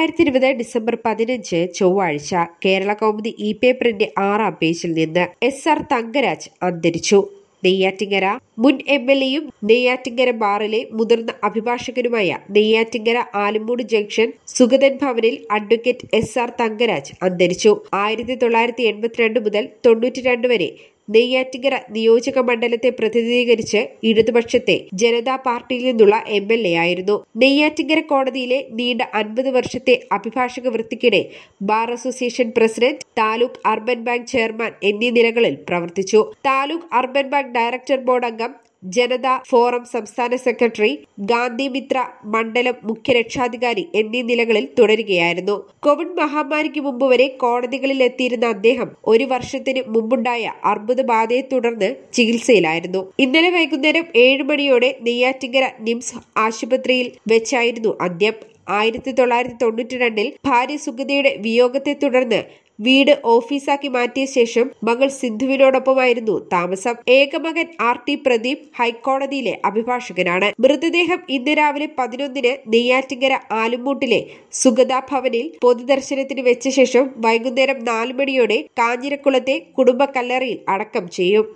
രണ്ടായിരത്തി ഇരുപത് ഡിസംബർ പതിനഞ്ച് ചൊവ്വാഴ്ച കേരള കൗമുദി ഇ പേപ്പറിന്റെ ആറാം പേജിൽ നിന്ന് എസ് ആർ തങ്കരാജ് അന്തരിച്ചു നെയ്യാറ്റിങ്കര മുൻ എം എൽ എയും നെയ്യാറ്റിങ്കര ബാറിലെ മുതിർന്ന അഭിഭാഷകനുമായ നെയ്യാറ്റിങ്കര ആലമ്മൂട് ജംഗ്ഷൻ സുഗതൻ ഭവനിൽ അഡ്വക്കേറ്റ് എസ് ആർ തങ്കരാജ് അന്തരിച്ചു ആയിരത്തി തൊള്ളായിരത്തി എൺപത്തിരണ്ട് മുതൽ തൊണ്ണൂറ്റിരണ്ട് വരെ നെയ്യാറ്റിങ്കര നിയോജക മണ്ഡലത്തെ പ്രതിനിധീകരിച്ച് ഇടതുപക്ഷത്തെ ജനതാ പാർട്ടിയിൽ നിന്നുള്ള എം എൽ എ ആയിരുന്നു നെയ്യാറ്റിങ്കര കോടതിയിലെ നീണ്ട അൻപത് വർഷത്തെ അഭിഭാഷക വൃത്തിക്കിടെ bar association president taluk urban bank chairman എന്നീ നിലകളിൽ പ്രവർത്തിച്ചു taluk urban bank director board അംഗം ജനത ഫോറം സംസ്ഥാന സെക്രട്ടറി ഗാന്ധി മിത്ര മണ്ഡലം മുഖ്യ രക്ഷാധികാരി എന്നീ നിലകളിൽ തുടരുകയായിരുന്നു കോവിഡ് മഹാമാരിക്ക് മുമ്പ് വരെ കോടതികളിൽ എത്തിയിരുന്ന അദ്ദേഹം ഒരു വർഷത്തിന് മുമ്പുണ്ടായ അർബുദ ബാധയെ തുടർന്ന് ചികിത്സയിലായിരുന്നു ഇന്നലെ വൈകുന്നേരം ഏഴ് മണിയോടെ നെയ്യാറ്റിങ്കര നിംസ് ആശുപത്രിയിൽ വെച്ചായിരുന്നു അന്ത്യം ആയിരത്തി തൊള്ളായിരത്തി തൊണ്ണൂറ്റി രണ്ടിൽ ഭാര്യ സുഗതയുടെ വിയോഗത്തെ തുടർന്ന് വീട് ഓഫീസാക്കി മാറ്റിയ ശേഷം മകൾ സിന്ധുവിനോടൊപ്പമായിരുന്നു താമസം ഏകമകൻ ആർ ടി പ്രദീപ് ഹൈക്കോടതിയിലെ അഭിഭാഷകനാണ് മൃതദേഹം ഇന്ന് രാവിലെ പതിനൊന്നിന് നെയ്യാറ്റിങ്കര ആലുമൂട്ടിലെ സുഗത ഭവനിൽ പൊതുദർശനത്തിന് വെച്ച ശേഷം വൈകുന്നേരം നാല് മണിയോടെ കാഞ്ഞിരക്കുളത്തെ കുടുംബ കല്ലറയിൽ അടക്കം ചെയ്യും